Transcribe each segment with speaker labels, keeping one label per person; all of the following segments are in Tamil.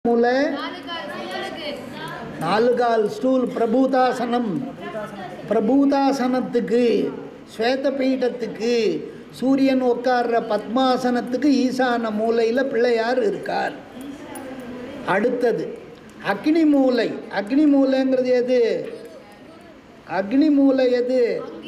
Speaker 1: மூலை நாலு கால் ஸ்டூல் பிரபூதாசனம் பிரபூதாசனத்துக்கு ஸ்வேத பீഠத்துக்கு சூரியன் உட்கார்ற பத்மாசனத்துக்கு ஈசான மூலையில் பிள்ளையார் இருக்கார் அடுத்தது அக்னி மூலை அக்னி மூலைங்கிறது எது அக்னி மூலை எது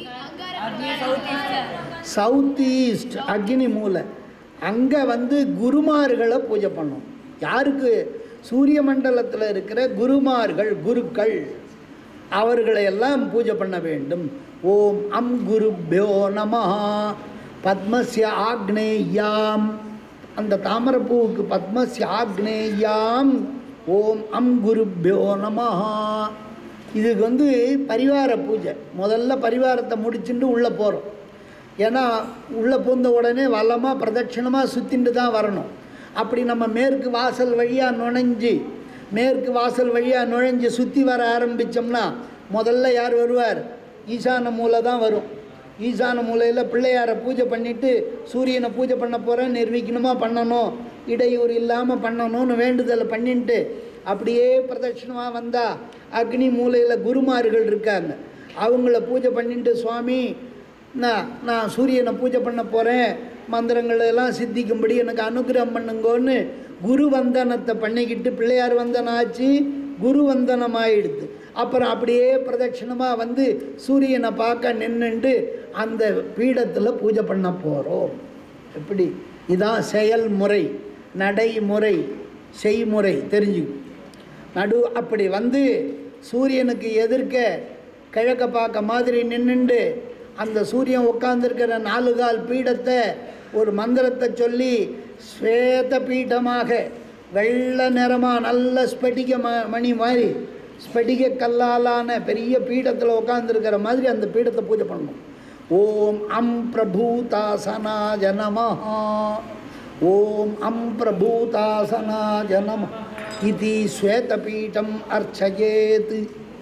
Speaker 1: சவுத் ஈஸ்ட் அக்னி மூலை அங்கே வந்து குருமார்களை பூஜை பண்ணோம் யாருக்கு சூரிய மண்டலத்தில் இருக்கிற குருமார்கள் குருக்கள் அவர்களை எல்லாம் பூஜை பண்ண வேண்டும் ஓம் அம் குருப்யோ நமஹ பத்மஸ்ய ஆக்னேயாம் அந்த தாமரப்பூவுக்கு பத்மஸ்ய ஆக்னேயாம் ஓம் அம் குருப்யோ நமஹ இதுக்கு வந்து பரிவார பூஜை முதல்ல பரிவாரத்தை முடிச்சுட்டு உள்ளே போகிறோம் ஏன்னா உள்ளே பூந்த உடனே வல்லமாக பிரதட்சிணமாக சுற்றிட்டு தான் வரணும் அப்படி நம்ம மேற்கு வாசல் வழியாக நுழைஞ்சு மேற்கு வாசல் வழியாக நுழைஞ்சு சுற்றி வர ஆரம்பித்தோம்னா முதல்ல யார் வருவார் ஈசான மூலை தான் வரும் ஈசான மூலையில் பிள்ளையாரை பூஜை பண்ணிவிட்டு சூரியனை பூஜை பண்ண போகிறேன் நிர்விঘ்னமாக பண்ணணும் இடையூறு இல்லாமல் பண்ணணும்னு வேண்டுதலை பண்ணிட்டு அப்படியே பிரதட்சிணமாக வந்தால் அக்னி மூலையில் குருமார்கள் இருக்காங்க அவங்கள பூஜை பண்ணிட்டு சுவாமி நான் நான் சூரியனை பூஜை பண்ண போகிறேன் மந்திரங்கள் எல்லாம் சித்திக்கும்படி எனக்கு அனுகிரகம் பண்ணுங்கோன்னு குரு வந்தனத்தை பண்ணிக்கிட்டு பிள்ளையார் வந்தனம் ஆச்சு குரு வந்தனம் ஆயிடுது அப்புறம் அப்படியே பிரதட்சிணமாக வந்து சூரியனை பார்க்க நின்றுண்டு அந்த பீடத்தில் பூஜை பண்ண போகிறோம் எப்படி இதான் செயல்முறை நடைமுறை செய்முறை தெரிஞ்சுக்கும் நடு அப்படி வந்து சூரியனுக்கு எதிர்க்க கிழக்க பார்க்க மாதிரி நின்றுண்டு அந்த சூரியன் உட்கார்ந்திருக்கிற நாலு கால் பீடத்தை ஒரு மந்திரத்தை சொல்லி ஸ்வேத பீഠமாக வெள்ளை நிறமாக நல்ல ஸ்படிக ம மணி மாதிரி ஸ்படிக கல்லாலான பெரிய பீடத்தில் உட்காந்துருக்கிற மாதிரி அந்த பீடத்தை பூஜை பண்ணணும் ஓம் அம் பிரபூதாசனாய நமஹ ஓம் அம் பிரபூதாசனாய நம இது ஸ்வேதபீடம் அர்ச்சயேத்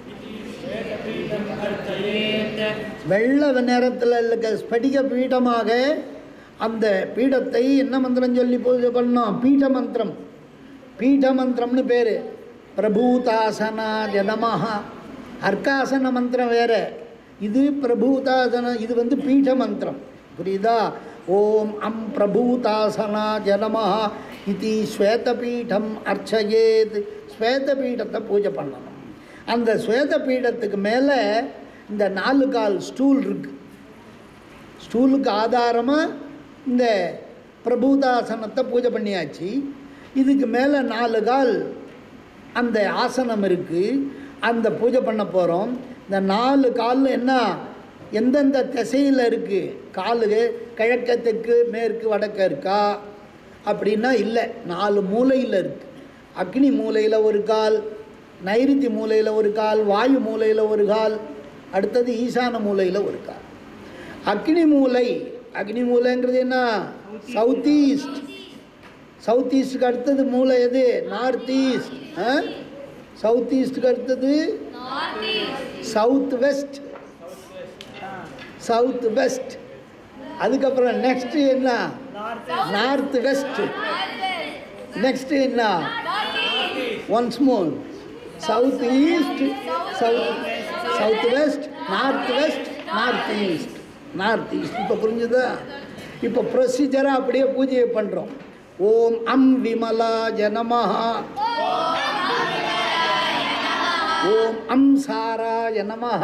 Speaker 1: வெள்ளை நிறத்தில் இருக்க ஸ்படிக பீடமாக அந்த பீடத்தை என்ன மந்திரம் சொல்லி பூஜை பண்ணோம் பீட மந்திரம் பீட மந்திரம்னு பேர் பிரபூதாசனா ஜனமஹ அர்க்காசன மந்திரம் வேற இது பிரபூதாசன இது வந்து பீட மந்திரம் புரியுதா ஓம் அம் பிரபூதாசனா ஜனமஹ இது ஸ்வேதபீடம் அர்ச்சயேத் ஸ்வேதபீடத்தை பூஜை பண்ணணும் அந்த ஸ்வேதபீடத்துக்கு மேலே இந்த நாலு கால் ஸ்டூல் இருக்கு ஸ்டூலுக்கு ஆதாரமாக இந்த பிரபூதாசனத்தை பூஜை பண்ணியாச்சு இதுக்கு மேலே நாலு கால் அந்த ஆசனம் இருக்குது அந்த பூஜை பண்ண போகிறோம் இந்த நாலு கால் என்ன எந்தெந்த திசையில் இருக்குது காலு கிழக்க தெற்கு மேற்கு வடக்க இருக்கா அப்படின்னா இல்லை நாலு மூலையில் இருக்குது அக்னி மூலையில் ஒரு கால் நைருத்தி மூலையில் ஒரு கால் வாயு மூலையில் ஒரு கால் அடுத்தது ஈசான மூலையில் ஒரு கால் அக்னி மூலை அக்னி மூலைங்கிறது என்ன சவுத் ஈஸ்ட் சவுத் ஈஸ்ட்டுக்கு அடுத்தது மூலை எது நார்த் ஈஸ்ட் சவுத் ஈஸ்ட்டுக்கு அடுத்தது சவுத் வெஸ்ட் சவுத் வெஸ்ட் அதுக்கப்புறம் நெக்ஸ்ட் என்ன நார்த் வெஸ்ட் நெக்ஸ்ட் என்ன once more south east south south west north west north east north east இப்போ புரிஞ்சுதா இப்போ ப்ரொசீஜராக அப்படியே பூஜையை பண்ணுறோம் ஓம் அம் விமலா ஜனமஹா ஓம் அம் சாராய நமஹ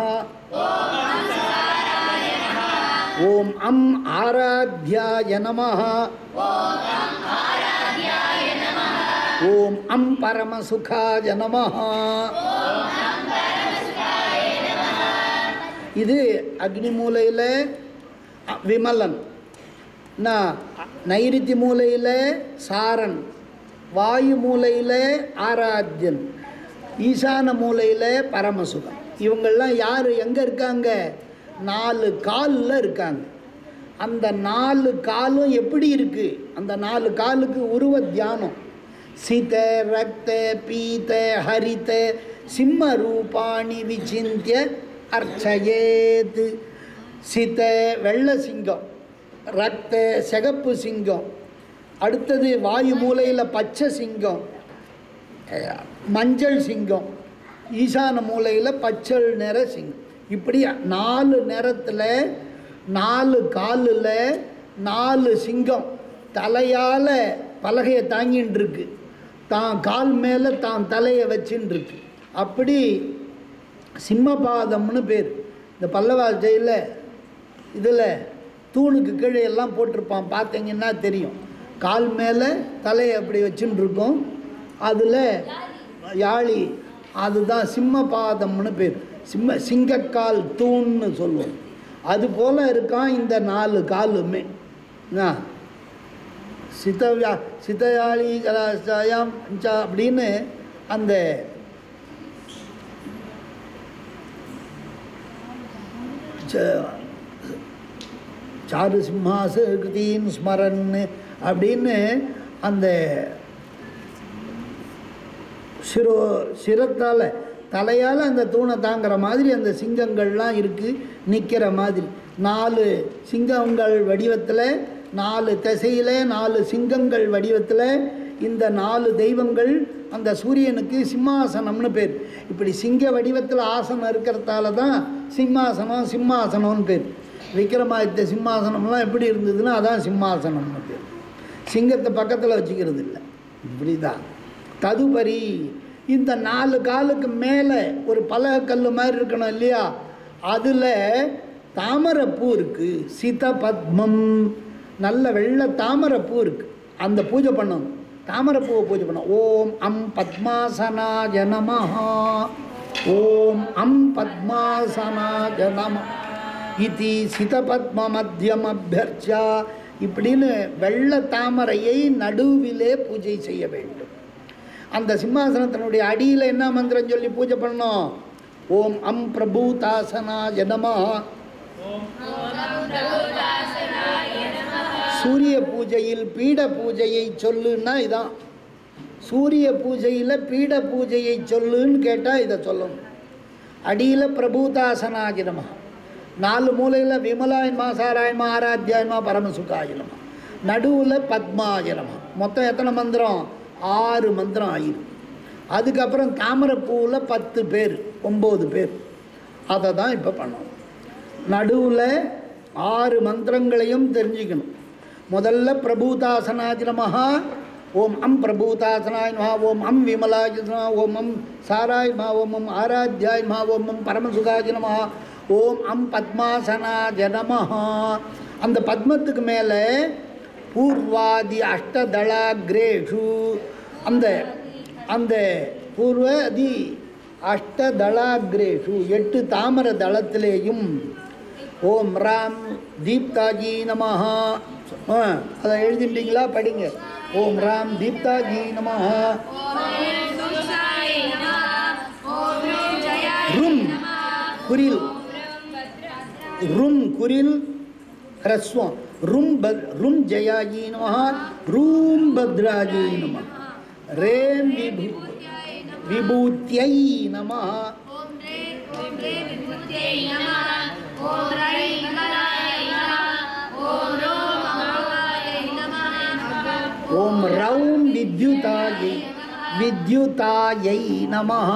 Speaker 1: ஓம் அம் ஆராத்யாய நமஹ ஓம் அம் பரமசுகாய நமஹ இது அக்னி மூலையில் விமலன் நான் நைருத்தி மூலையில் சாரன் வாயு மூலையில் ஆராத்யன் ஈசான மூலையில் பரமசுகம் இவங்கெல்லாம் யார் எங்கே இருக்காங்க நாலு காலில் இருக்காங்க அந்த நாலு காலும் எப்படி இருக்குது அந்த நாலு காலுக்கு உருவ தியானம் சித ரக்த பீத ஹரித சிம்ம ரூபாணி விசிந்திய அர்ச்சயேத் சித வெள்ள சிங்கம் ரத்த சிகப்பு சிங்கம் அடுத்தது வாயு மூலையில் பச்சை சிங்கம் அஹ், மஞ்சள் சிங்கம் ஈசான மூலையில் பச்சள் நிற சிங்கம் இப்படி நாலு நிறத்தில் நாலு காலில் நாலு சிங்கம் தலையால் பலகையை தாங்கின்னு இருக்கு தான் கால் மேலே தான் தலையை வச்சுன்னு இருக்கு அப்படி சிம்மபாதம்னு பேர் இந்த பல்லவா ஜெயிலில் இதில் தூணுக்கு கீழே எல்லாம் போட்டிருப்பான் பார்த்தீங்கன்னா தெரியும் கால் மேலே தலையை அப்படி வச்சுன்னு இருக்கும் அதில் யாழி அதுதான் சிம்மபாதம்னு பேர் சிம்ம சிங்கக்கால் தூண்னு சொல்லுவோம் அது போல் இருக்கான் இந்த நாலு காலுமே என்ன சித்தவியா சித்தயாளி கலாச்சாயம் அப்படின்னு அந்த ச- சாரு சிம்ஹாச கிருதீன் ஸ்மரன் அப்படின்னு அந்த சிரோ சிரத்தால் தலையால் அந்த தூணை தாங்குற மாதிரி அந்த சிங்கங்கள்லாம் இருக்குது நிற்கிற மாதிரி நாலு சிங்கங்கள் வடிவத்தில் நாலு திசையில் நாலு சிங்கங்கள் வடிவத்தில் இந்த நாலு தெய்வங்கள் அந்த சூரியனுக்கு சிம்மாசனம்னு பேர் இப்படி சிங்க வடிவத்தில் ஆசனம் இருக்கிறதால தான் சிம்மாசனம் சிம்மாசனம்னு பேர் விக்ரமாதித்ய சிம்மாசனம்லாம் எப்படி இருந்ததுன்னா அதான் சிம்மாசனம்னு பேர் சிங்கத்தை பக்கத்தில் வச்சுக்கிறது இல்லை இப்படி தான் ததுபரி இந்த நாலு காலுக்கு மேலே ஒரு பலகக்கல் மாதிரி இருக்கணும் இல்லையா அதில் தாமரைப்பூ இருக்குது சித பத்மம் நல்ல வெள்ளை தாமரைப்பூ இருக்குது அந்த பூஜை பண்ணணும் தாமரைப்பூவை பூஜை பண்ணணும் ஓம் அம் பத்மாசனாய நமஹா ஓம் அம் பத்மாசனாய நம இதி சிதபத்ம மத்தியம் அபியர்ச்சா இப்படின்னு வெள்ள தாமரையை நடுவிலே பூஜை செய்ய வேண்டும் அந்த சிம்மாசனத்தினுடைய அடியில் என்ன மந்திரம் சொல்லி பூஜை பண்ணோம் ஓம் அம் பிரபூதாசனா ஜனமா சூரிய பூஜையில் பீட பூஜையை சொல்லுன்னா இதான் சூரிய பூஜையில் பீட பூஜையை சொல்லுன்னு கேட்டால் இதை சொல்லணும் அடியில் பிரபூதாசனாஜினமா நாலு மூலையில் விமலாயன்மா சாராயன்மா ஆராத்தியாயன்மா பரமசுகாயனமா நடுவில் பத்மாயனமா மொத்தம் எத்தனை மந்திரம் ஆறு மந்திரம் ஆயிரும் அதுக்கப்புறம் தாமரைப்பூவில் பத்து பேர் ஒம்பது பேர் அதை தான் இப்போ பண்ணணும் நடுவில் ஆறு மந்திரங்களையும் தெரிஞ்சுக்கணும் முதல்ல பிரபூதாசனாஜ நமஹா ஓம் அம் பிரபூதாசனாய் மஹா ஓம் அம் விமலாஜ நமஹா ஓம் அம் சாராய் மா ஓம் அம் ஆராத்யாய் மா ஓம் அம் பரமசுகாஜ நமஹா ஓம் அம் பத்மாசனாஜ நமஹா அந்த பத்மத்துக்கு மேலே பூர்வாதி அஷ்டதளாகிரேஷு அந்த அந்த பூர்வாதி அஷ்டதளாகிரேஷு எட்டு தாமர தளத்திலேயும் ஓம் ராம் தீப்தாஜி நமஹா ஆ அதை எழுதிட்டீங்களா படிங்க ஓம் ராம் தீப்தாஜி நமஹா ரும் குரில் ரும் குரில் ஹ்ரஸ்வம் ரும் பத் ரும் ஜயாஜி நமஹ ரூம் பத்ராஜி நம ரேம் விபூ விபூத்யை நமஹ ஓம் ரௌம் வித்யுதாயை வித்யுதாயை நமஹ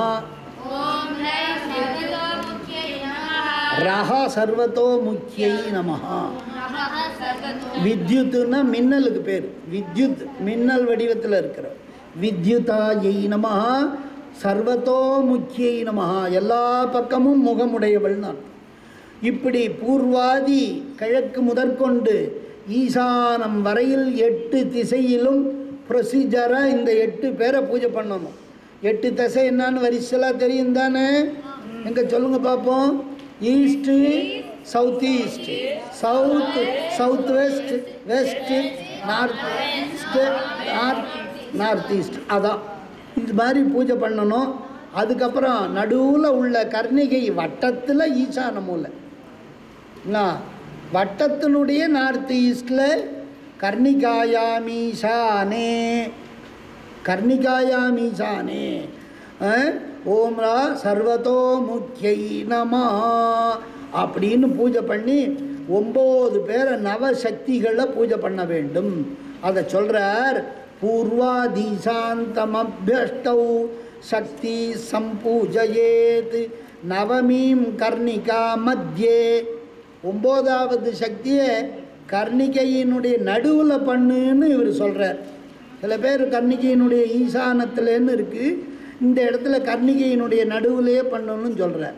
Speaker 1: ரஹ சர்வதோ முக்கியை நமஹ வித்யுத்துன்னா மின்னலுக்கு பேர் வித்யுத் மின்னல் வடிவத்தில் இருக்கிற வித்யுதாயை நமஹ சர்வதோ முக்கியை நமஹ எல்லா பக்கமும் முகமுடையவள் நான் இப்படி பூர்வாதி கிழக்கு முதற்கொண்டு ஈசானம் வரையில் எட்டு திசையிலும் ப்ரொசீஜராக இந்த எட்டு பேரை பூஜை பண்ணணும் எட்டு திசை என்னன்னு வரிசலாக தெரியும் தானே எங்கே சொல்லுங்கள் பார்ப்போம் east south east south south west west north east north north east அதான் இது மாதிரி பூஜை பண்ணணும் அதுக்கப்புறம் நடுவில் உள்ள கர்ணிகை வட்டத்தில் ஈசான மூலை என்ன வட்டத்தினுடைய நார்த் ஈஸ்டில் கர்ணிகாயாமீசானே கர்ணிகாயாமீசானே அஹ், ஓம் ரா சர்வதோ முக்கியை நம அப்படின்னு பூஜை பண்ணி ஒம்பது பேரை நவசக்திகளை பூஜை பண்ண வேண்டும் அதை சொல்கிறார் பூர்வாதீசாந்தமபியஷ்டௌ சக்தி சம்பூஜயேத் நவமீம் கர்ணிகா மத்தியே ஒம்போதாவது சக்தியை கர்ணிகையினுடைய நடுவில் பண்ணுன்னு இவர் சொல்கிறார் சில பேர் கர்ணிகையினுடைய ஈசானத்துலேன்னு இருக்குது இந்த இடத்துல கர்ணிகையினுடைய நடுவுலையே பண்ணணும்னு சொல்கிறார்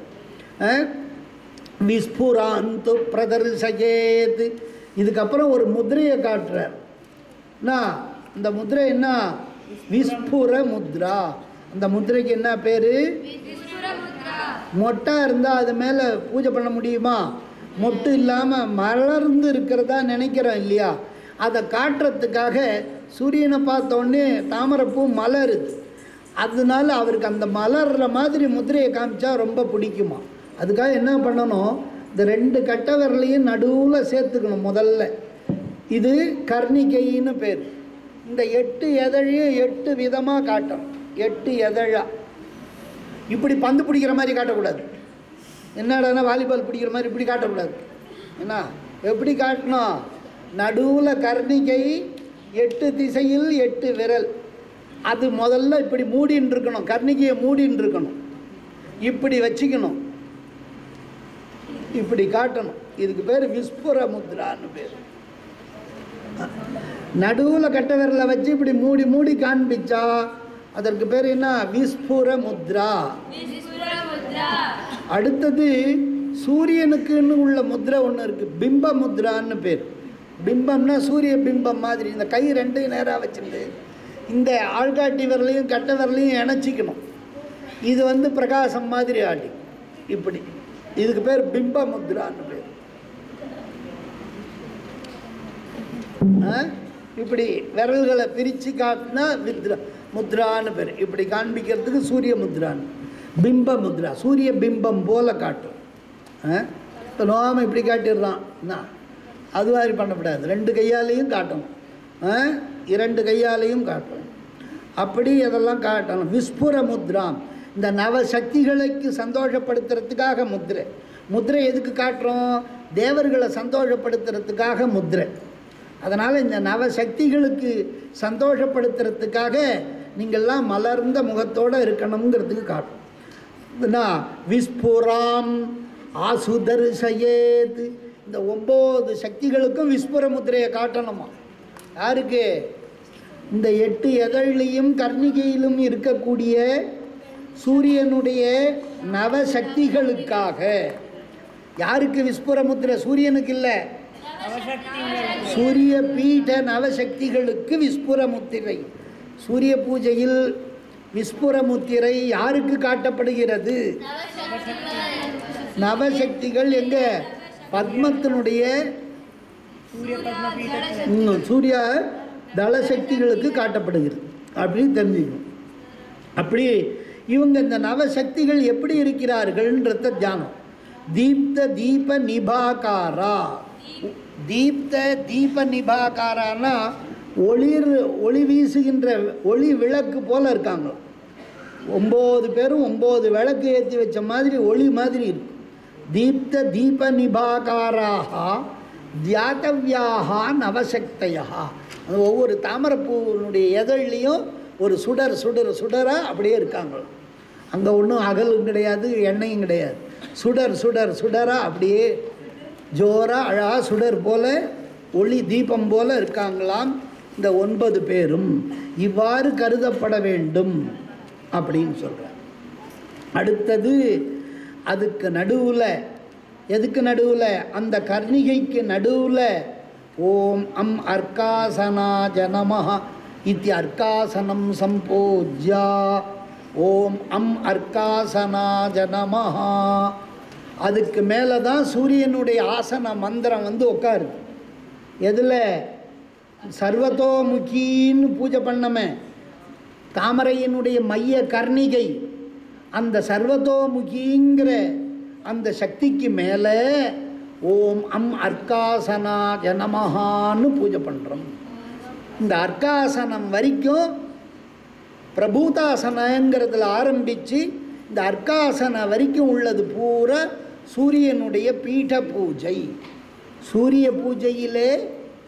Speaker 1: விஸ்புராந்து பிரதர்சயேத் இதுக்கப்புறம் ஒரு முத்திரையை காட்டுறார் என்ன இந்த முத்திரை என்ன விஸ்புர முத்ரா அந்த முத்திரைக்கு என்ன பேர் மொட்டா இருந்தால் அது மேலே பூஜை பண்ண முடியுமா மொட்டு இல்லாமல் மலர்ந்து இருக்கிறதா நினைக்கிறோம் இல்லையா அதை காட்டுறதுக்காக சூரியனை பார்த்த உடனே தாமரைப்பூ மலருது அதனால அவருக்கு அந்த மலர்ற மாதிரி முத்திரையை காமிச்சா ரொம்ப பிடிக்குமா அதுக்காக என்ன பண்ணணும் இந்த ரெண்டு கட்ட விரலையும் நடுவில் சேர்த்துக்கணும் முதல்ல இது கர்ணிகைன்னு பேர் இந்த எட்டு எதழையும் எட்டு விதமாக காட்டணும் எட்டு எதழா இப்படி பந்து பிடிக்கிற மாதிரி காட்டக்கூடாது என்னடான்னா வாலிபால் பிடிக்கிற மாதிரி இப்படி காட்டக்கூடாது என்ன எப்படி காட்டணும் நடுவில் கர்ணிகை எட்டு திசையில் எட்டு விரல் அது முதல்ல இப்படி மூடின்னு இருக்கணும் கர்ணிகையை மூடின்னு இருக்கணும் இப்படி வச்சுக்கணும் இப்படி காட்டணும் இதுக்கு பேர் விஸ்புர முத்ரான்னு பேர் நடுவில் கட்ட விரலை வச்சு இப்படி மூடி மூடி காண்பிச்சா அதற்கு பேர் என்ன விஸ்புர முத்ரா அடுத்தது சூரியனுக்குன்னு உள்ள முத்ரை ஒன்று இருக்குது பிம்ப முத்ரான்னு பேர் பிம்பம்னா சூரிய பிம்பம் மாதிரி இந்த கை ரெண்டையும் நேராக வச்சுட்டு இந்த ஆள்காட்டி விரலையும் கட்ட விரலையும் இணைச்சிக்கணும் இது வந்து பிரகாசம் மாதிரி ஆடி இப்படி இதுக்கு பேர் பிம்ப முத்ரான்னு பேர் ஆ? இப்படி விரல்களை பிரித்து காட்டினா வித்ரா முத்ரான்னு பேர் இப்படி காண்பிக்கிறதுக்கு சூரிய முத்ரான்னு பிம்ப முத்ரா சூரிய பிம்பம் போல காட்டும் இப்போ நோம இப்படி காட்டிடுறான் என்ன அது மாதிரி பண்ணக்கூடாது ரெண்டு கையாலையும் காட்டணும் ஆ? இரண்டு கையாலையும் காட்டணும் அப்படி அதெல்லாம் காட்டணும் விஸ்புர முத்ராம் இந்த நவசக்திகளுக்கு சந்தோஷப்படுத்துறதுக்காக முத்திரை முத்திரை எதுக்கு காட்டுறோம் தேவர்களை சந்தோஷப்படுத்துறதுக்காக முத்திரை அதனால் இந்த நவசக்திகளுக்கு சந்தோஷப்படுத்துறதுக்காக நீங்கள்லாம் மலர்ந்த முகத்தோடு இருக்கணுங்கிறதுக்கு காட்டும் என்ன விஸ்புராம் ஆசுதர்சயேத் இந்த ஒம்பது சக்திகளுக்கும் விஸ்புர முத்திரையை காட்டணுமா யாருக்கு இந்த எட்டு எதழிலையும் கர்ணிகையிலும் இருக்கக்கூடிய சூரியனுடைய நவசக்திகளுக்காக யாருக்கு விஸ்புர முத்திரை சூரியனுக்கு இல்லை சூரிய பீட நவசக்திகளுக்கு விஸ்புர முத்திரை சூரிய பூஜையில் விஸ்புர முத்திரை யாருக்கு காட்டப்படுகிறது நவசக்திகள் எங்க பத்மத்தினுடைய ம், சூரிய தளசக்திகளுக்கு காட்டப்படுகிறது அப்படின்னு தெரிஞ்சுக்கணும் அப்படி இவங்க இந்த நவசக்திகள் எப்படி இருக்கிறார்கள்ன்றத தியானம் தீப்த தீப நிபாகாரா தீப்த தீப நிபாகாரானா ஒளிர் ஒளி வீசுகின்ற ஒளி விளக்கு போல இருக்காங்க ஒம்பது பேரும் ஒம்பது விளக்கு ஏற்றி வச்ச மாதிரி ஒளி மாதிரி இருக்கும் தீப்த தீப நிபாகாராக தியாதவியாக நவசக்தையா அது ஒவ்வொரு தாமரைப்பூனுடைய எதழ்லையும் ஒரு சுடர் சுடர் சுடராக அப்படியே இருக்காங்க அங்கே ஒன்றும் அகலும் கிடையாது எண்ணெயும் கிடையாது சுடர் சுடர் சுடராக அப்படியே ஜோராக அழகா சுடர் போல ஒளி தீபம் போல இருக்காங்களாம் இந்த ஒன்பது பேரும் இவ்வாறு கருதப்பட வேண்டும் அப்படின்னு சொல்கிறார் அடுத்தது அதுக்கு நடுவில் எதுக்கு நடுவில் அந்த கர்ணிகைக்கு நடுவில் ஓம் அம் அர்க்காசனா ஜனமஹ இத்தி அர்க்காசனம் சம்போஜ்யா ஓம் அம் அர்க்காசனா ஜனமஹா அதுக்கு மேலே தான் சூரியனுடைய ஆசன மந்திரம் வந்து உட்காருது எதில் சர்வதோமுகின்னு பூஜை பண்ணமே தாமரையினுடைய மைய கர்ணிகை அந்த சர்வதோமுகிங்கிற அந்த சக்திக்கு மேலே ஓம் அம் அர்க்காசனா ஜனமஹான்னு பூஜை பண்ணுறோம் இந்த அர்க்காசனம் வரைக்கும் பிரபூதாசனங்கிறதுல ஆரம்பித்து இந்த அர்க்காசன வரைக்கும் உள்ளது பூரா சூரியனுடைய பீட பூஜை சூரிய பூஜையிலே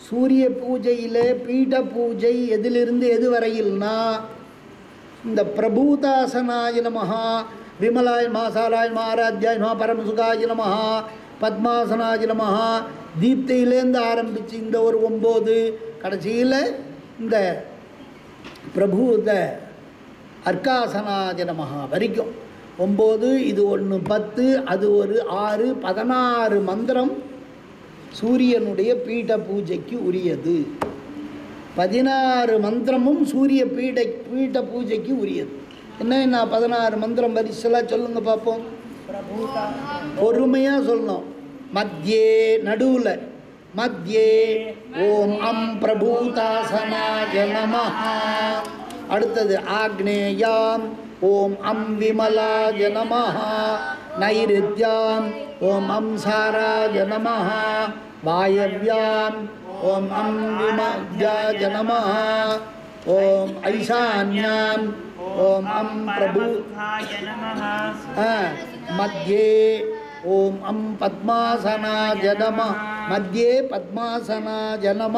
Speaker 1: சூரிய பூஜையில் பீட பூஜை எதிலிருந்து எது வரையில்னா இந்த பிரபூதாசனாய நமஹா விமலாய மாசாலாய மகாராஜ்யாய நமஹா பரமசுகாய நமஹா பத்மாசனாய நமஹா தீப்தியிலேருந்து ஆரம்பித்து இந்த ஒரு ஒம்பது கடைசியில் இந்த பிரபூத அர்க்காசனாய நமஹா வரைக்கும் ஒம்பது இது ஒன்று பத்து அது ஒரு ஆறு பதினாறு மந்திரம் சூரியனுடைய பீட பூஜைக்கு உரியது பதினாறு மந்திரமும் சூரிய பீடை பீட பூஜைக்கு உரியது என்ன என்ன பதினாறு மந்திரம் வரிசலாக சொல்லுங்க பார்ப்போம் பொறுமையாக சொல்லணும் மத்தியே நடுவில் மத்தியே ஓம் அம் பிரபூதாசனாய நமஹ அடுத்தது ஆக்னேயாம் ஓம் அம் விமலாய நமஹ நைருத்யாம் ஓம் அம் சாராய நமஹ வாயவ்யாம் ஓம் அம் விமத்யாய நமஹ ஓம் ஐசான்யாம் ஓம் அம் பிரபு
Speaker 2: नमः
Speaker 1: ஆ, மத்தியே ஓம் அம் பத்மாசனாய நம மத்தியே பத்மாசனாய நம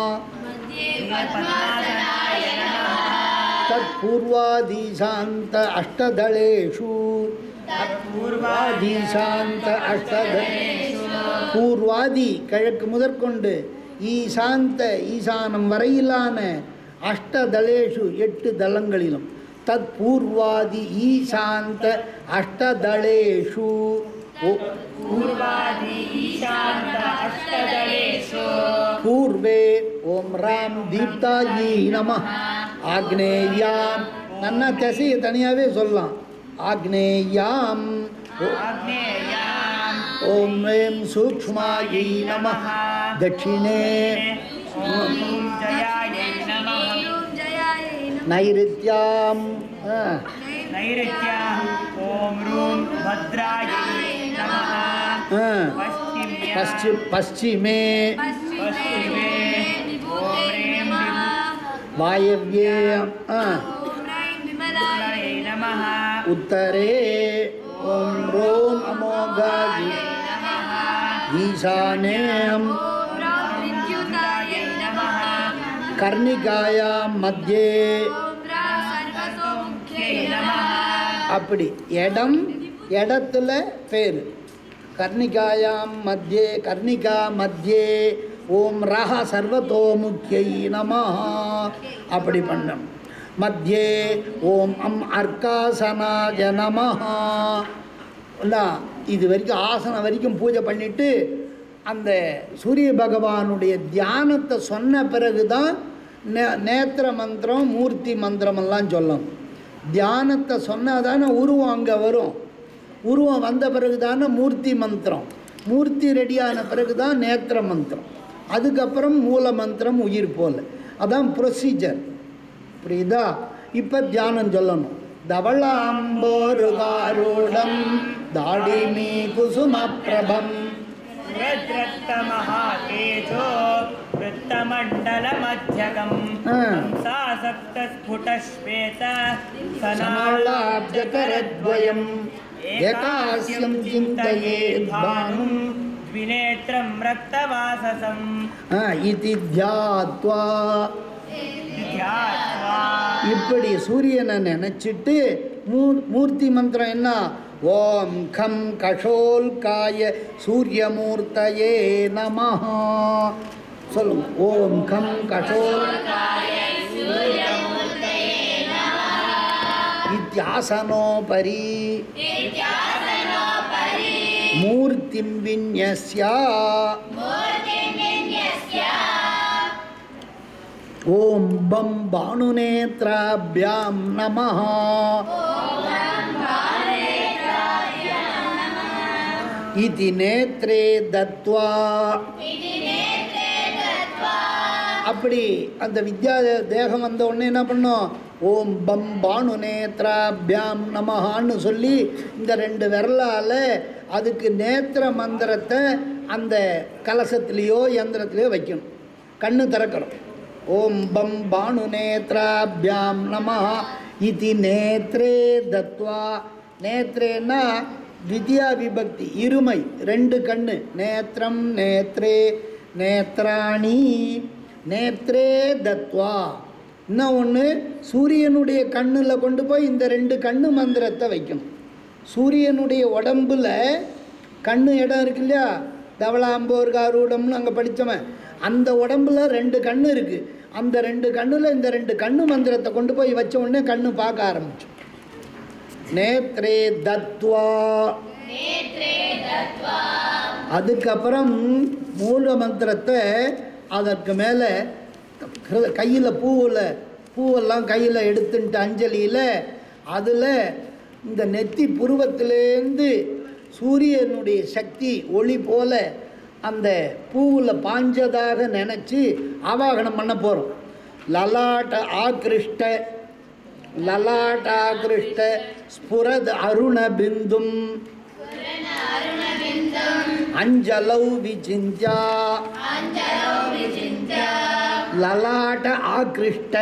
Speaker 1: தத்பூர்வாதீசாந்த அஷ்டதளேஷு பூர்வாதீசாந்த அஷ்டதளேஷு பூர்வாதி கிழக்கு முதற்கொண்டு ஈசாந்த ஈசானம் வரையிலான அஷ்டதளேஷு எட்டு தளங்களிலும் தத் பூர்வாதி ஈசாந்த அஷ்டதளேஷு ஓ-
Speaker 2: पूर्वादि ईशान्त अष्टदलेषु
Speaker 1: பூர்வே ஓம் ராம் தீப்தாயி நம ஆக்னேயாம் நன்னா திசையை தனியாகவே சொல்லலாம் ஆக்னேயாம் ஓ-
Speaker 2: आग्नेयाम्
Speaker 1: ஓம் வேம் சூக்ஷ்மாயி நம தட்சிணே
Speaker 2: ॐ जयायै नमः
Speaker 1: நைருத்யாம் ஆ,
Speaker 2: नैऋत्याम् ॐ रूं भद्रायै नमः
Speaker 1: ஆ,
Speaker 2: पश्चिम्या
Speaker 1: பஸ்சி பश्चिमे
Speaker 2: पश्चिमे ॐ ह्रीं
Speaker 1: வாயவ்யே ஆ,
Speaker 2: विमलायै नमः
Speaker 1: உத்தரே ஓம் ரோம் அமோகாஜி ஈசானேம்
Speaker 2: विद्युतायै नमः
Speaker 1: கர்ணிகாயாம் மத்தியே
Speaker 2: सर्वतोमुख्यै नमः
Speaker 1: அப்படி இடம் இடத்துல பேர் கர்ணிகாயாம் மத்தியே கர்ணிகா மத்தியே ஓம் ரஹ சர்வதோமுக்கியை நம அப்படி பண்ணணும் மத்தியே ஓம் அம் அர்க்காசனாய நம இது வரைக்கும் ஆசனம் வரைக்கும் பூஜை பண்ணிட்டு அந்த சூரிய பகவானுடைய தியானத்தை சொன்ன பிறகு தான் நே நேத்திர மந்திரம் மூர்த்தி மந்திரமெல்லாம் சொல்லணும் தியானத்தை சொன்னால் தானே உருவம் அங்கே வரும் உருவம் வந்த பிறகு தானே மூர்த்தி மந்திரம் மூர்த்தி ரெடியான பிறகு தான் நேத்திர மந்திரம் அதுக்கப்புறம் மூல மந்திரம் உயிர் போல் அதான் ப்ரொசீஜர் புரியுதா இப்போ தியானம் சொல்லணும் தவளாம்போருகாரூடம் தாடிமீ குசும பிரபம்
Speaker 2: रद्रक्तमहातेजो वृत्तमण्डलमध्यगम्
Speaker 1: हा.
Speaker 2: हंसा सप्तस्फुटश्वेत
Speaker 1: சமாளாப்ஜகரத்வயம் ஏகாஸ்யம் சிந்தயேத்பானும்
Speaker 2: द्विनेत्रं रक्तवाससम्
Speaker 1: ஆ, இதி தியாத்வா
Speaker 2: ध्यात्वा
Speaker 1: இப்படி சூரியனை நினச்சிட்டு மூ மூர்த்தி மந்திரம் என்ன ஓம் கம் கஷோல்காய சூரியமூர்த்தயே நமஹ சொல்லுங்க ஓம் கம் கஷோல் இத்தியாசனோபரி மூர்த்திம் விந்யஸ்யா ஓம் பம் பானுநேத்ராபியாம் நமः இதி நேத்ரே தத்வா அப்படி அந்த வித்யா தேகம் வந்த உடனே என்ன பண்ணோம் ஓம் பம் பானு நேத்ராபியாம் நமஹான்னு சொல்லி இந்த ரெண்டு விரலால் அதுக்கு நேத்திர மந்திரத்தை அந்த கலசத்துலேயோ யந்திரத்துலேயோ வைக்கணும் கண்ணு திறக்கிறோம் ஓம் பம் பானு நேத்ராபியாம் நமஹ இதி நேத்ரே தத்வா நேத்ரேன்னா வித்யா விபக்தி இருமை ரெண்டு கண்ணு நேத்திரம் நேத்ரே நேத்ராணி நேத்ரே தத்வா இன்னும் ஒன்று சூரியனுடைய கண்ணில் கொண்டு போய் இந்த ரெண்டு கண்ணு மந்திரத்தை வைக்கணும் சூரியனுடைய உடம்புல கண்ணு இடம் இருக்கு இல்லையா தவளாம்போர் காரூடம்னு அங்கே படித்தவன் அந்த உடம்புல ரெண்டு கண்ணு இருக்குது அந்த ரெண்டு கண்ணில் இந்த ரெண்டு கண்ணு மந்திரத்தை கொண்டு போய் வச்ச உடனே கண்ணு பார்க்க ஆரம்பிச்சோம் நேத்ரே தத்வா அதுக்கப்புறம் மூல மந்திரத்தை அதற்கு மேலே கையில் பூவில் பூவெல்லாம் கையில் எடுத்துட்டு அஞ்சலியில் அதில் இந்த நெத்தி புருவத்திலேருந்து சூரியனுடைய சக்தி ஒளி போல அந்த பூவில் பாஞ்சதாக நினச்சி ஆவாகனம் பண்ண போகிறோம் லலாட்ட ஆகிருஷ்ட லலாட்ட ஆகிருஷ்ட ஸ்புரத் அருண பிந்தும் அஞ்சலௌ விசிந்தியா லலாட்ட ஆகிருஷ்ட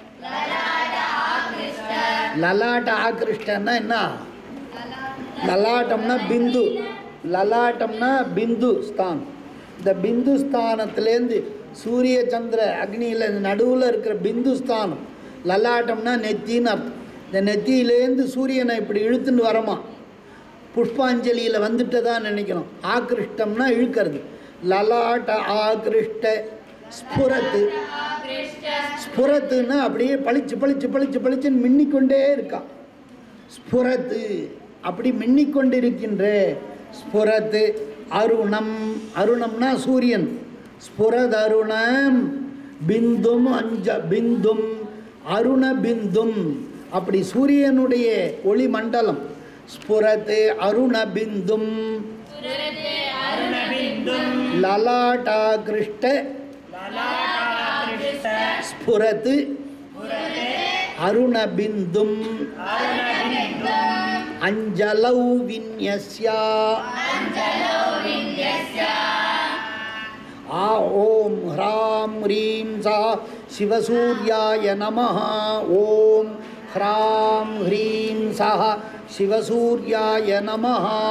Speaker 1: லலாட்ட ஆகிருஷ்டன்னா என்ன லலாட்டம்னா பிந்து லலாட்டம்னா பிந்து ஸ்தான் இந்த பிந்து ஸ்தானத்துலேருந்து சூரிய சந்திர அக்னியில் நடுவில் இருக்கிற பிந்து ஸ்தானம் லலாட்டம்னா நெத்தின்னு அர்த்தம் இந்த நெத்தியிலேருந்து சூரியனை இப்படி இழுத்துன்னு வரமா புஷ்பாஞ்சலியில் வந்துட்டதா நினைக்கணும் ஆகிருஷ்டம்னா இழுக்கிறது லலாட்ட ஆகிருஷ்ட ஸ்புரத்து ஸ்புரத்துன்னா அப்படியே பளிச்சு பளிச்சு பளிச்சு பளிச்சுன்னு மின்னிக்கொண்டே இருக்கான் ஸ்புரத்து அப்படி மின்னிக்கொண்டிருக்கின்ற ஸ்புரத்து அருணம் அருணம்னா சூரியன் ஸ்புரத் அருணம் பிந்தும் அஞ்ச பிந்தும் அருண பிந்தும் அப்படி சூரியனுடைய ஒளி மண்டலம் ஸ்புரத்து அருண பிந்தும்
Speaker 2: அருணபிந்தும்
Speaker 1: லலாட்டாகிருஷ்ட
Speaker 2: லலாட்டாகிருஷ்ட
Speaker 1: ஸ்புரத்து
Speaker 2: புரதே
Speaker 1: அருணபிந்தும்
Speaker 2: அருணபிந்தும்
Speaker 1: அஞ்சலௌ விந்யஸ்யா ஆ ஓம் ஹ்ராம் ஹ்ரீம் சா சிவசூர்யாய நம ஓம் ஹ்ராம் ஹ்ரீம் சா சிவசூர்யாய நம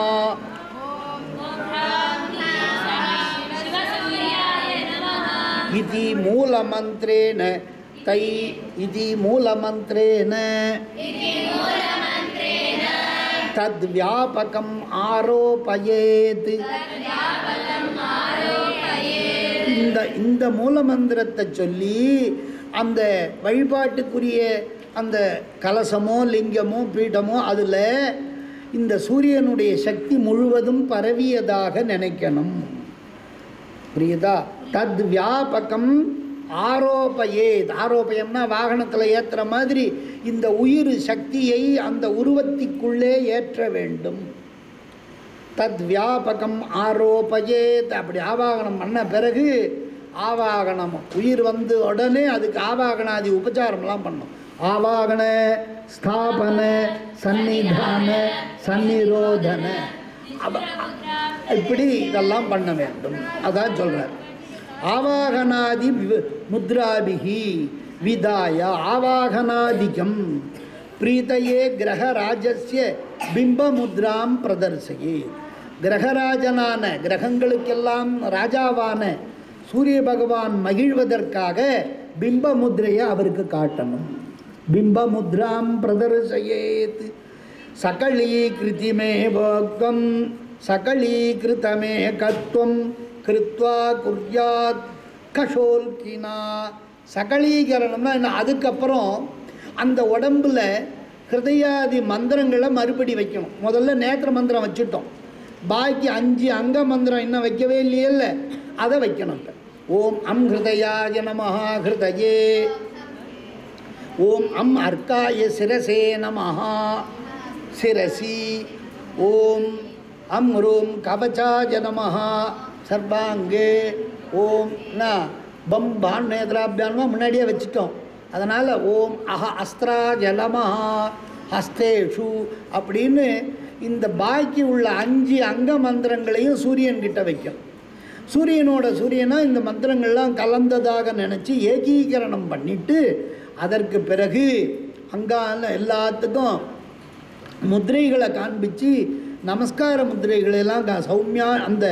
Speaker 1: इति मूलमन्त्रेण तै इति मूलमन्त्रेण तद्व्यापकम् आरोपयेत् இந்த இந்த மூலமந்திரத்தை சொல்லி அந்த வழிபாட்டுக்குரிய அந்த கலசமோ லிங்கமோ பீடமோ அதில் இந்த சூரியனுடைய சக்தி முழுவதும் பரவியதாக நினைக்கணும் புரியுதா தத் வியாபகம் ஆரோபயேத் ஆரோபயம்னா வாகனத்தில் ஏற்றுற மாதிரி இந்த உயிர் சக்தியை அந்த உருவத்திற்குள்ளே ஏற்ற வேண்டும் தத் வியாபகம் ஆரோபயேத் அப்படி ஆவாகனம் பண்ண பிறகு ஆவாகனம் உயிர் வந்து உடனே அதுக்கு ஆவாகனாதி உபச்சாரம்லாம் பண்ணும் ஆவாகன ஸ்தாபன சந்நிதான சந்நிரோதன அவ- இப்படி இதெல்லாம் பண்ண வேண்டும் அதான் சொல்கிறார் ஆவாகனாதி விவ- முத்ராபிகி விதாய ஆவாகனாதிகம் பிரீத்தையே கிரகராஜஸ்ய பிம்பமுத்ராம் பிரதர்சயே கிரகராஜனான கிரகங்களுக்கெல்லாம் ராஜாவான சூரிய பகவான் மகிழ்வதற்காக பிம்ப முத்ரையை அவருக்கு காட்டணும் பிம்பமுத்ராம் பிரதர்சயேத் சகலீகிருதிமே போக்தம் சகலீகிருதமே கத்வம் கிருத்வா குர்யாத் கஷோல்கினா சகலீகரணம்னா என்ன அதுக்கப்புறம் அந்த உடம்புல ஹிருதயாதி மந்திரங்களை மறுபடி வைக்கணும் முதல்ல நேத்திர மந்திரம் வச்சுட்டோம் பாக்கி அஞ்சு அங்க மந்திரம் இன்னும் வைக்கவே இல்லையல்ல அதை வைக்கணும் இப்ப. ஓம் அம் ஹிருதயாய நமஹா ஹிருதயே ஓம் அம் அர்க்காய சிரசே நமஹா சிரசி ஓம் அம் ரூம் கவச்சாய நமஹா சர்வாங்கே ஓம் ந பம் பான் நேத்ராபியான்மா முன்னாடியே வச்சுட்டோம் அதனால் ஓம் அஹ அஸ்திராஜ நமஹா ஹஸ்தேஷு அப்படின்னு இந்த பாக்கி உள்ள அஞ்சு அங்க மந்திரங்களையும் சூரியன் கிட்ட வைக்கும் சூரியனோட சூரியனா இந்த மந்திரங்கள்லாம் கலந்ததாக நினச்சி ஏகீகரணம் பண்ணிட்டு அதற்கு பிறகு அங்கால எல்லாத்துக்கும் முத்திரைகளை காண்பிச்சு நமஸ்கார முத்திரைகளை எல்லாம் கா- சௌமியா அந்த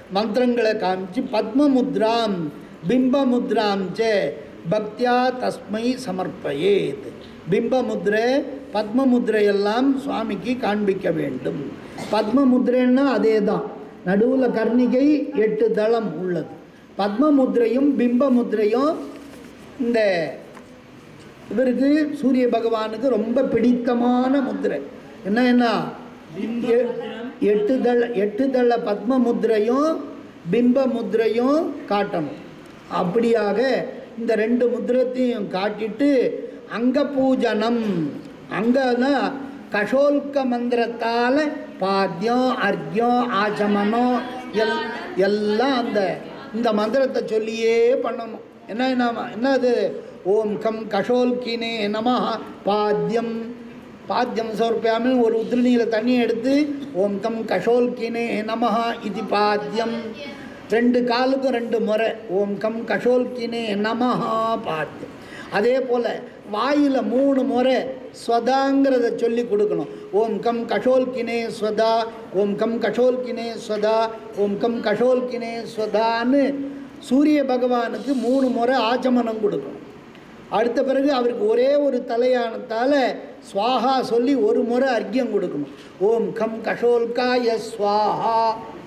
Speaker 1: மந்திரங்களை காமிச்சு பத்மமுத்ராம் பிம்பமுத்ராம் ச பக்தியா தஸ்மை சமர்ப்பயேத் பிம்பமுத்ரை பத்மமுத்ரையெல்லாம் சுவாமிக்கு காண்பிக்க வேண்டும் பத்மமுத்ரைன்னா அதே தான் நடுவில் கர்ணிகை எட்டு தளம் உள்ளது பத்மமுத்ரையும் பிம்பமுத்ரையும் இந்த இவருக்கு சூரிய பகவானுக்கு ரொம்ப பிடித்தமான முத்திரை என்ன என்ன எ- எட்டு தள எட்டு தள பத்ம முத்திரையும் பிம்ப முத்திரையும் காட்டணும் அப்படியாக இந்த ரெண்டு முத்திரத்தையும் காட்டிட்டு அங்க பூஜனம் அங்கன்னா கஷோல்க மந்திரத்தால் பாத்தியம் அர்க்கியம் ஆச்சமனம் எல் எல்லாம் அந்த இந்த மந்திரத்தை சொல்லியே பண்ணணும் என்ன என்ன என்னது ஓம் கம் கஷோல்கினே நம பாத்தியம் பாத்தியம் சமர்ப்பியாமல் ஒரு உத்திரணியில் தண்ணியை எடுத்து ஓம் கம் கஷோல்கினே நம இது பாத்தியம் ரெண்டு காலுக்கும் ரெண்டு முறை ஓம் கம் கஷோல்கினே நம பாத்தியம் அதே போல் வாயில் மூணு முறை ஸ்வதாங்கிறத சொல்லி கொடுக்கணும் ஓம் கம் கஷோல்கினே ஸ்வதா ஓம் கம் கஷோல்கினே ஸ்வதா ஓம் கம் கஷோல்கினே ஸ்வதான்னு சூரிய பகவானுக்கு மூணு முறை ஆச்சமனம் கொடுக்கணும் அடுத்த பிறகு அவருக்கு ஒரே ஒரு தலையானத்தால் ஸ்வாஹா சொல்லி ஒரு முறை அர்க்கியம் கொடுக்கணும் ஓம் கம் கஷோல்காய ஸ்வாஹா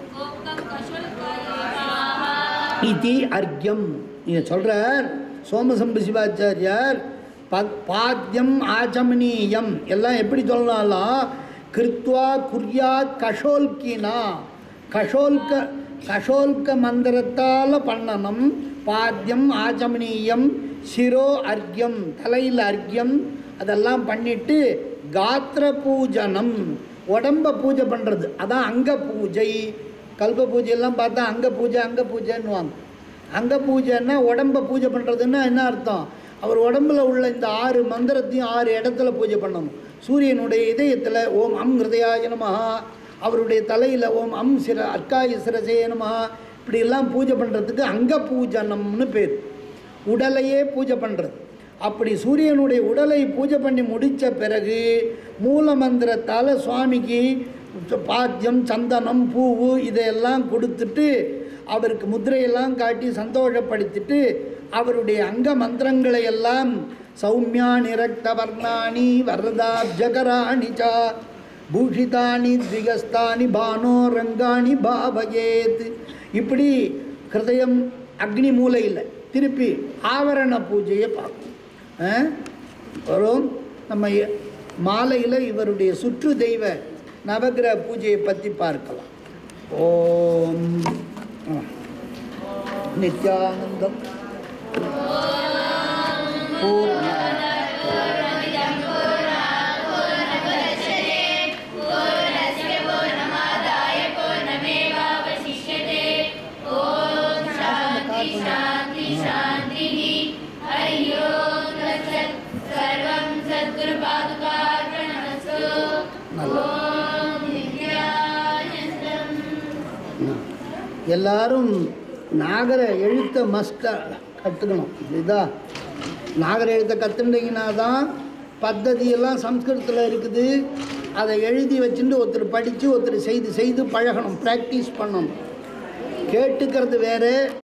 Speaker 1: இதி அர்க்கியம் இதை சொல்கிறார் சோமசம்பு சிவாச்சாரியார் பத் பாத்தியம் ஆச்சமனீயம் எல்லாம் எப்படி சொல்லலாம் கிருத்வா குர்யாத் கஷோல்கினா கஷோல்க கஷோல்க மந்திரத்தால் பண்ணணும் பாத்தியம் ஆச்சமனீயம் சிரோ அர்க்கியம் தலையில் அர்க்கியம் அதெல்லாம் பண்ணிட்டு காத்திர பூஜனம் உடம்ப பூஜை பண்ணுறது அதான் அங்க பூஜை கல்ப பூஜையெல்லாம் பார்த்தா அங்க பூஜை அங்க பூஜைன்னுவாங்க அங்க பூஜைன்னா உடம்ப பூஜை பண்ணுறதுன்னா என்ன அர்த்தம் அவர் உடம்புல உள்ள இந்த ஆறு மந்திரத்தையும் ஆறு இடத்துல பூஜை பண்ணணும் சூரியனுடைய இதயத்தில் ஓம் அம் ஹிருதயாய நமஹ அவருடைய தலையில் ஓம் அம் சிர அர்க்காய சிரசே நமஹ இப்படியெல்லாம் பூஜை பண்ணுறதுக்கு அங்க பூஜனம்னு பேர் உடலையே பூஜை பண்ணுறது அப்படி சூரியனுடைய உடலை பூஜை பண்ணி முடித்த பிறகு மூல மந்திரத்தால் சுவாமிக்கு பாத்தியம் சந்தனம் பூவு இதையெல்லாம் கொடுத்துட்டு அவருக்கு முத்திரையெல்லாம் காட்டி சந்தோஷப்படுத்திட்டு அவருடைய அங்க மந்திரங்களை எல்லாம் சௌமியா நிரக்த வர்ணாணி வரதாப்ஜகராணி ச பூஷிதானி த்விகஸ்தானி பானோ ரங்காணி பாவயேத் இப்படி ஹிருதயம் அக்னி மூலையில் திருப்பி ஆவரண பூஜையை பார்க்கணும் ஆ? வரும் நம்ம எ- மாலையில் இவருடைய சுற்று தெய்வ நவகிரக பூஜையை பற்றி பார்க்கலாம் ஓம் ஆ. நித்யானந்தம் பூர்ண எல்லாரும் நாகர எழுத்த மஸ்டாக கற்றுக்கணும் இதா நாகர எழுத்தை கற்றுட்டீங்கன்னா தான் பத்ததியெல்லாம் சம்ஸ்கிருதத்தில் இருக்குது அதை எழுதி வச்சுட்டு ஒருத்தர் படித்து ஒருத்தர் செய்து செய்து பழகணும் ப்ராக்டிஸ் பண்ணணும் கேட்டுக்கிறது வேறு